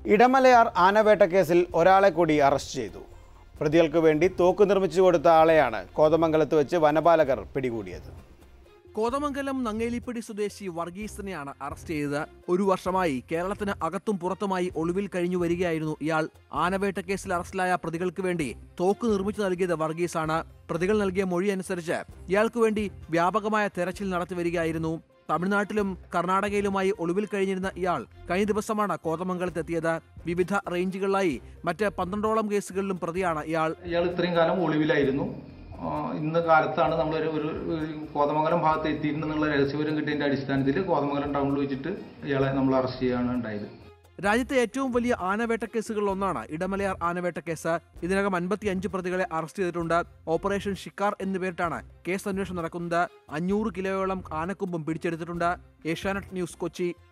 ഇടമലയാർ ആനവേട്ട കേസിൽ ഒരാളെ കൂടി അറസ്റ്റ് ചെയ്തു പ്രതികൾക്ക് വേണ്ടി തോക്ക് നിർമ്മിച്ചു കൊടുത്ത ആളെയാണ് കോതമംഗലത്ത് വെച്ച് വനപാലകർ പിടികൂടിയത് കോതമംഗലം നങ്ങേലിപ്പടി സ്വദേശി വർഗീസിനെയാണ് അറസ്റ്റ് ചെയ്തത് ഒരു വർഷമായി കേരളത്തിന് അകത്തും പുറത്തുമായി ഒളിവിൽ കഴിഞ്ഞു വരികയായിരുന്നു ഇയാൾ ആനവേട്ട കേസിൽ അറസ്റ്റിലായ പ്രതികൾക്ക് വേണ്ടി തോക്ക് നിർമ്മിച്ചു നൽകിയത് വർഗീസാണ് പ്രതികൾ നൽകിയ മൊഴി അനുസരിച്ച് ഇയാൾക്ക് വേണ്ടി വ്യാപകമായ തെരച്ചിൽ നടത്തി വരികയായിരുന്നു തമിഴ്നാട്ടിലും കർണാടകയിലുമായി ഒളിവിൽ കഴിഞ്ഞിരുന്ന ഇയാൾ കഴിഞ്ഞ ദിവസമാണ് കോതമംഗലത്തെത്തിയത് വിവിധ റേഞ്ചുകളിലായി മറ്റ് പന്ത്രണ്ടോളം കേസുകളിലും പ്രതിയാണ് ഇയാൾ ഇയാൾ ഇത്രയും കാലം ഒളിവിലായിരുന്നു ആ, ഇന്ന് കാലത്താണ് നമ്മൾ ഒരു ഒരു ഒരു കോതമംഗലം ഭാഗത്ത് എത്തിയിട്ടുണ്ടെന്നുള്ള രഹസ്യവിവരം കിട്ടിയതിന്റെ അടിസ്ഥാനത്തിൽ കോതമംഗലം ടൗണിൽ വെച്ചിട്ട് ഇയാളെ നമ്മൾ അറസ്റ്റ് ചെയ്യുകയാണ് ഉണ്ടായത് രാജ്യത്തെ ഏറ്റവും വലിയ ആനവേട്ട കേസുകളിൽ ഒന്നാണ് ഇടമലയാർ ആനവേട്ട കേസ് ഇതിനകം അൻപത്തി അഞ്ച് പ്രതികളെ അറസ്റ്റ് ചെയ്തിട്ടുണ്ട് ഓപ്പറേഷൻ ഷിക്കാർ എന്നു പേരിട്ടാണ് കേസ് അന്വേഷണം നടക്കുന്നത് അഞ്ഞൂറ് കിലോയോളം ആനക്കൊമ്പും പിടിച്ചെടുത്തിട്ടുണ്ട് ഏഷ്യാനെറ്റ് ന്യൂസ് കൊച്ചി